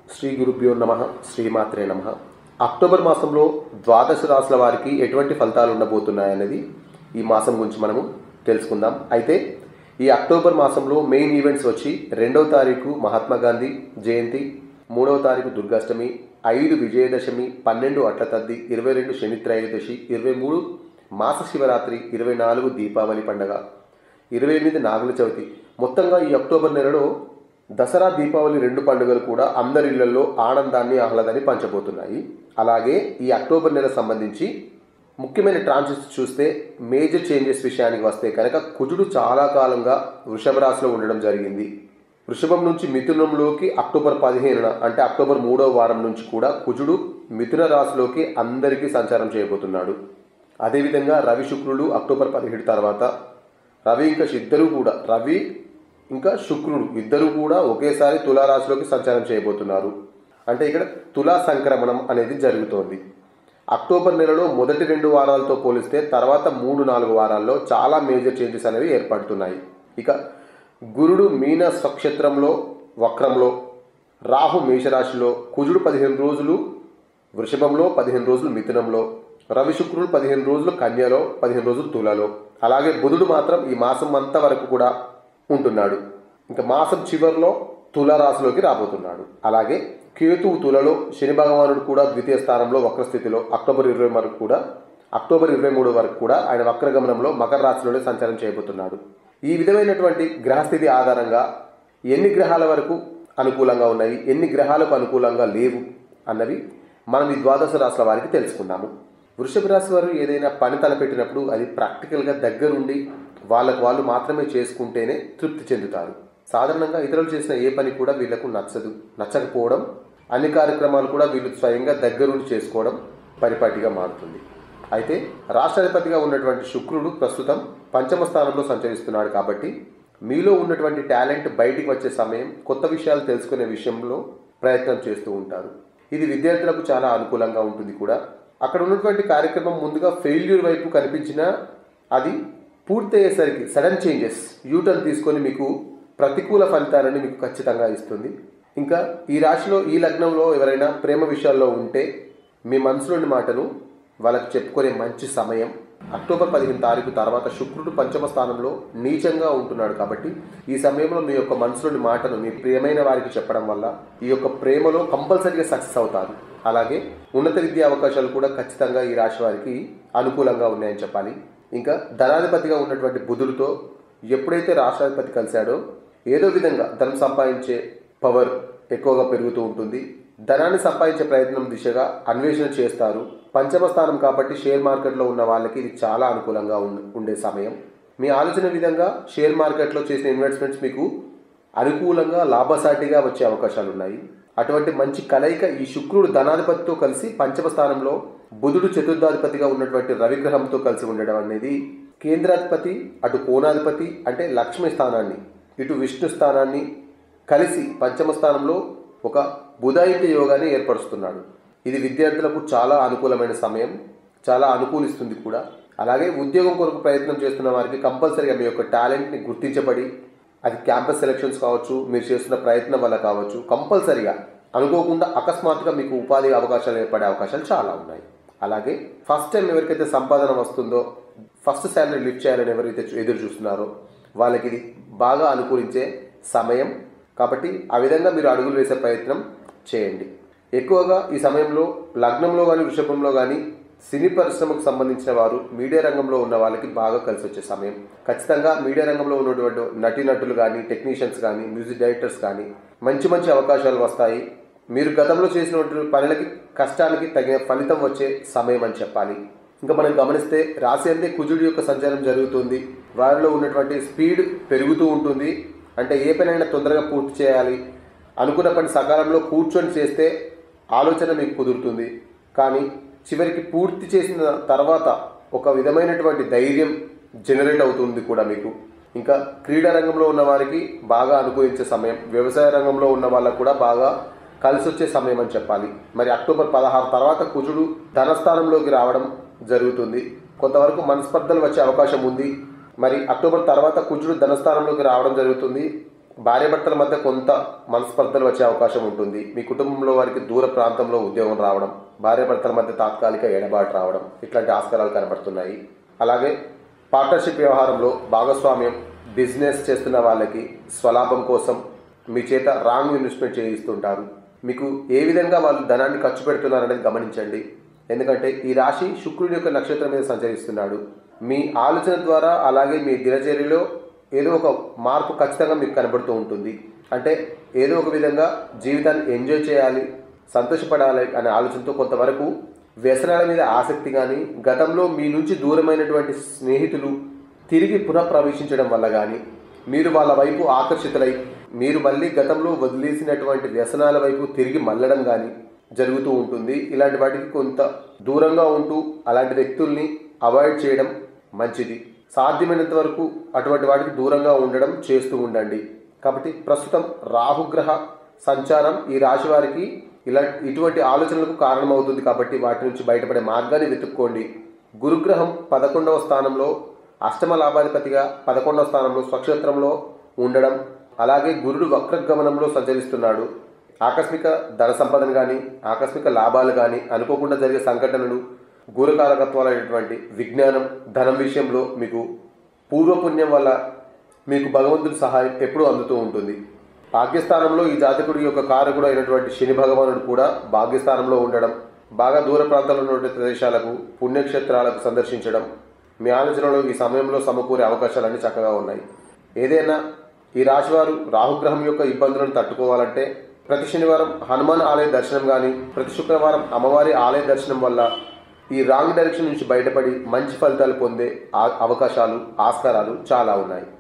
శ్రీ గురుభ్యో నమ శ్రీమాత్రే నమ అక్టోబర్ మాసంలో ద్వాదశ రాశుల వారికి ఎటువంటి ఫలితాలు ఉండబోతున్నాయనేది ఈ మాసం గురించి మనము తెలుసుకుందాం అయితే ఈ అక్టోబర్ మాసంలో మెయిన్ ఈవెంట్స్ వచ్చి రెండవ తారీఖు మహాత్మా గాంధీ జయంతి మూడవ తారీఖు దుర్గాష్టమి ఐదు విజయదశమి పన్నెండు అట్ల తద్ది ఇరవై రెండు శని త్రయోదశి ఇరవై మూడు మాస శివరాత్రి ఇరవై నాలుగు దీపావళి పండగ ఇరవై ఎనిమిది నాగుల చవితి మొత్తంగా ఈ అక్టోబర్ నెలలో దసరా దీపావళి రెండు పండుగలు కూడా అందరి ఇళ్లలో ఆనందాన్ని ఆహ్లాదాన్ని పంచబోతున్నాయి అలాగే ఈ అక్టోబర్ నెల సంబంధించి ముఖ్యమైన ట్రాన్సిట్స్ చూస్తే మేజర్ చేంజెస్ విషయానికి వస్తే కనుక కుజుడు చాలా కాలంగా వృషభ రాశిలో ఉండడం జరిగింది వృషభం నుంచి మిథునంలోకి అక్టోబర్ పదిహేనున అంటే అక్టోబర్ మూడవ వారం నుంచి కూడా కుజుడు మిథున రాశిలోకి అందరికీ సంచారం చేయబోతున్నాడు అదేవిధంగా రవి శుక్రుడు అక్టోబర్ పదిహేడు తర్వాత రవి ఇంకా ఇద్దరు కూడా రవి ఇంకా శుక్రుడు ఇద్దరు కూడా ఒకేసారి తులారాశిలోకి సంచారం చేయబోతున్నారు అంటే ఇక్కడ తులా సంక్రమణం అనేది జరుగుతోంది అక్టోబర్ నెలలో మొదటి రెండు వారాలతో పోలిస్తే తర్వాత మూడు నాలుగు వారాల్లో చాలా మేజర్ చేంజెస్ అనేవి ఏర్పడుతున్నాయి ఇక గురుడు మీన స్వక్షేత్రంలో వక్రంలో రాహు మేషరాశిలో కుజుడు పదిహేను రోజులు వృషభంలో పదిహేను రోజులు మిథునంలో రవి శుక్రుడు పదిహేను రోజులు కన్యలో పదిహేను రోజులు తులలో అలాగే బుధుడు మాత్రం ఈ మాసం అంతా వరకు కూడా ఉంటున్నాడు ఇంకా మాసం చివరిలో తుల రాశిలోకి రాబోతున్నాడు అలాగే కేతువు తులలో శని భగవానుడు కూడా ద్వితీయ స్థానంలో వక్రస్థితిలో అక్టోబర్ ఇరవై వరకు కూడా అక్టోబర్ ఇరవై మూడు వరకు కూడా ఆయన వక్రగమనంలో మకర రాశిలోనే సంచారం చేయబోతున్నాడు ఈ విధమైనటువంటి గ్రహస్థితి ఆధారంగా ఎన్ని గ్రహాల వరకు అనుకూలంగా ఉన్నాయి ఎన్ని గ్రహాలకు అనుకూలంగా లేవు అన్నవి మనం ఈ ద్వాదశ రాశుల వారికి తెలుసుకుందాము వృషభ రాశి వారు ఏదైనా పని తలపెట్టినప్పుడు అది ప్రాక్టికల్గా దగ్గరుండి వాళ్ళకు వాళ్ళు మాత్రమే చేసుకుంటేనే తృప్తి చెందుతారు సాధారణంగా ఇతరులు చేసిన ఏ పని కూడా వీళ్ళకు నచ్చదు నచ్చకపోవడం అన్ని కార్యక్రమాలు కూడా వీళ్ళు స్వయంగా దగ్గరుండి చేసుకోవడం పరిపాటిగా మారుతుంది అయితే రాష్ట్రాధిపతిగా ఉన్నటువంటి శుక్రుడు ప్రస్తుతం పంచమ స్థానంలో సంచరిస్తున్నాడు కాబట్టి మీలో ఉన్నటువంటి టాలెంట్ బయటికి వచ్చే సమయం కొత్త విషయాలు తెలుసుకునే విషయంలో ప్రయత్నం చేస్తూ ఉంటారు ఇది విద్యార్థులకు చాలా అనుకూలంగా ఉంటుంది కూడా అక్కడ ఉన్నటువంటి కార్యక్రమం ముందుగా ఫెయిల్యూర్ వైపు కనిపించినా అది పూర్తయ్యేసరికి సడన్ చేంజెస్ యూటర్న్ తీసుకొని మీకు ప్రతికూల ఫలితాలను మీకు ఖచ్చితంగా ఇస్తుంది ఇంకా ఈ రాశిలో ఈ లగ్నంలో ఎవరైనా ప్రేమ విషయాల్లో ఉంటే మీ మనసులోని మాటను వాళ్ళకి చెప్పుకునే మంచి సమయం అక్టోబర్ పదిహేను తారీఖు తర్వాత శుక్రుడు పంచమ స్థానంలో నీచంగా ఉంటున్నాడు కాబట్టి ఈ సమయంలో మీ యొక్క మనసులోని మాటను మీ ప్రియమైన వారికి చెప్పడం వల్ల ఈ యొక్క ప్రేమలో కంపల్సరీగా సక్సెస్ అవుతారు అలాగే ఉన్నత విద్యా అవకాశాలు కూడా ఖచ్చితంగా ఈ రాశి వారికి అనుకూలంగా ఉన్నాయని చెప్పాలి ఇంకా ధనాధిపతిగా ఉన్నటువంటి బుధుడితో ఎప్పుడైతే రాష్ట్రాధిపతి కలిశాడో ఏదో విధంగా ధనం సంపాదించే పవర్ ఎక్కువగా పెరుగుతూ ఉంటుంది ధనాన్ని సంపాదించే ప్రయత్నం దిశగా అన్వేషణ చేస్తారు పంచమ స్థానం కాబట్టి షేర్ మార్కెట్లో ఉన్న వాళ్ళకి ఇది చాలా అనుకూలంగా ఉండే సమయం మీ ఆలోచన విధంగా షేర్ మార్కెట్లో చేసిన ఇన్వెస్ట్మెంట్స్ మీకు అనుకూలంగా లాభసాటిగా వచ్చే అవకాశాలు ఉన్నాయి అటువంటి మంచి కలయిక ఈ శుక్రుడు ధనాధిపతితో కలిసి పంచమ స్థానంలో బుధుడు చతుర్థాధిపతిగా ఉన్నటువంటి రవిగ్రహంతో కలిసి ఉండడం అనేది కేంద్రాధిపతి అటు కోణాధిపతి అంటే లక్ష్మి స్థానాన్ని ఇటు విష్ణు స్థానాన్ని కలిసి పంచమ స్థానంలో ఒక బుధాయిత యోగాన్ని ఏర్పరుస్తున్నాడు ఇది విద్యార్థులకు చాలా అనుకూలమైన సమయం చాలా అనుకూలిస్తుంది కూడా అలాగే ఉద్యోగం కొరకు ప్రయత్నం చేస్తున్న వారికి కంపల్సరీగా మీ యొక్క టాలెంట్ని గుర్తించబడి అది క్యాంపస్ సెలక్షన్స్ కావచ్చు మీరు చేస్తున్న ప్రయత్నం వల్ల కావచ్చు కంపల్సరీగా అనుకోకుండా అకస్మాత్తుగా మీకు ఉపాధి అవకాశాలు ఏర్పడే అవకాశాలు చాలా ఉన్నాయి అలాగే ఫస్ట్ టైం ఎవరికైతే సంపాదన వస్తుందో ఫస్ట్ శాలరీ లిఫ్ట్ చేయాలని ఎవరైతే ఎదురు చూస్తున్నారో వాళ్ళకి ఇది బాగా అనుకూలించే సమయం కాబట్టి ఆ విధంగా మీరు అడుగులు వేసే ప్రయత్నం చేయండి ఎక్కువగా ఈ సమయంలో లగ్నంలో కానీ వృషభంలో కానీ సినీ పరిశ్రమకు సంబంధించిన వారు మీడియా రంగంలో ఉన్న వాళ్ళకి బాగా కలిసి వచ్చే సమయం ఖచ్చితంగా మీడియా రంగంలో ఉన్నటువంటి నటీనటులు కానీ టెక్నీషియన్స్ కానీ మ్యూజిక్ డైరెక్టర్స్ కానీ మంచి మంచి అవకాశాలు వస్తాయి మీరు గతంలో చేసినటువంటి పనులకి కష్టానికి తగిన ఫలితం వచ్చే సమయం అని చెప్పాలి ఇంకా మనం గమనిస్తే రాశి అంతే కుజుడి యొక్క సంచారం జరుగుతుంది వారిలో ఉన్నటువంటి స్పీడ్ పెరుగుతూ ఉంటుంది అంటే ఏ పనైనా తొందరగా పూర్తి చేయాలి అనుకున్న పని సకాలంలో కూర్చొని చేస్తే ఆలోచన మీకు కుదురుతుంది కానీ చివరికి పూర్తి చేసిన తర్వాత ఒక విధమైనటువంటి ధైర్యం జనరేట్ అవుతుంది కూడా మీకు ఇంకా క్రీడా రంగంలో ఉన్న వారికి బాగా అనుకూలించే సమయం వ్యవసాయ రంగంలో ఉన్న వాళ్ళకు కూడా బాగా కలిసి వచ్చే సమయం అని చెప్పాలి మరి అక్టోబర్ పదహారు తర్వాత కుజుడు ధనస్థానంలోకి రావడం జరుగుతుంది కొంతవరకు మనస్పర్ధలు వచ్చే అవకాశం ఉంది మరి అక్టోబర్ తర్వాత కుజుడు ధనస్థానంలోకి రావడం జరుగుతుంది భార్యాభర్తల మధ్య కొంత మనస్పర్ధలు వచ్చే అవకాశం ఉంటుంది మీ కుటుంబంలో వారికి దూర ప్రాంతంలో ఉద్యోగం రావడం భార్యాభర్తల మధ్య తాత్కాలిక ఎడబాటు రావడం ఇట్లాంటి ఆస్కారాలు కనబడుతున్నాయి అలాగే పార్ట్నర్షిప్ వ్యవహారంలో భాగస్వామ్యం బిజినెస్ చేస్తున్న వాళ్ళకి స్వలాభం కోసం మీ చేత రాంగ్ ఇన్వెస్ట్మెంట్ చేయిస్తుంటారు మీకు ఏ విధంగా వాళ్ళు ధనాన్ని ఖర్చు పెడుతున్నారనేది గమనించండి ఎందుకంటే ఈ రాశి శుక్రుడి యొక్క నక్షత్రం మీద సంచరిస్తున్నాడు మీ ఆలోచన ద్వారా అలాగే మీ దినచర్యలో ఏదో ఒక మార్పు ఖచ్చితంగా మీకు కనబడుతూ ఉంటుంది అంటే ఏదో ఒక విధంగా జీవితాన్ని ఎంజాయ్ చేయాలి సంతోషపడాలి అనే ఆలోచనతో కొంతవరకు వ్యసనాల మీద ఆసక్తి కానీ గతంలో మీ నుంచి దూరమైనటువంటి స్నేహితులు తిరిగి పునఃప్రవేశించడం వల్ల కానీ మీరు వాళ్ళ వైపు ఆకర్షితులై మీరు మళ్ళీ గతంలో వదిలేసినటువంటి వ్యసనాల వైపు తిరిగి మళ్ళడం కానీ జరుగుతూ ఉంటుంది ఇలాంటి వాటికి కొంత దూరంగా ఉంటూ అలాంటి వ్యక్తుల్ని అవాయిడ్ చేయడం మంచిది సాధ్యమైనంత వరకు అటువంటి వాటికి దూరంగా ఉండడం చేస్తూ ఉండండి కాబట్టి ప్రస్తుతం రాహుగ్రహ సంచారం ఈ రాశి వారికి ఇలా ఇటువంటి ఆలోచనలకు కారణమవుతుంది కాబట్టి వాటి నుంచి బయటపడే మార్గాన్ని వెతుక్కోండి గురుగ్రహం పదకొండవ స్థానంలో అష్టమ లాభాధిపతిగా పదకొండవ స్థానంలో స్వక్షేత్రంలో ఉండడం అలాగే గురుడు వక్రగమనంలో సంచరిస్తున్నాడు ఆకస్మిక ధన సంపదను కానీ ఆకస్మిక లాభాలు కానీ అనుకోకుండా జరిగే సంఘటనలు గురకారకత్వాలైనటువంటి విజ్ఞానం ధనం విషయంలో మీకు పూర్వపుణ్యం వల్ల మీకు భగవంతుడి సహాయం ఎప్పుడూ అందుతూ ఉంటుంది భాగ్యస్థానంలో ఈ జాతకుడి యొక్క కారకుడు అయినటువంటి శని భగవానుడు కూడా భాగ్యస్థానంలో ఉండడం బాగా దూర ప్రాంతాల్లో ఉన్నటువంటి ప్రదేశాలకు పుణ్యక్షేత్రాలకు సందర్శించడం మీ ఆలోచనలో ఈ సమయంలో సమకూరే అవకాశాలన్నీ చక్కగా ఉన్నాయి ఏదైనా ఈ రాశివారు రాహుగ్రహం యొక్క ఇబ్బందులను తట్టుకోవాలంటే ప్రతి శనివారం హనుమాన్ ఆలయ దర్శనం కానీ ప్రతి శుక్రవారం అమ్మవారి ఆలయ దర్శనం వల్ల ఈ రాంగ్ డైరెక్షన్ నుంచి బయటపడి మంచి ఫలితాలు పొందే ఆ- అవకాశాలు ఆస్కారాలు చాలా ఉన్నాయి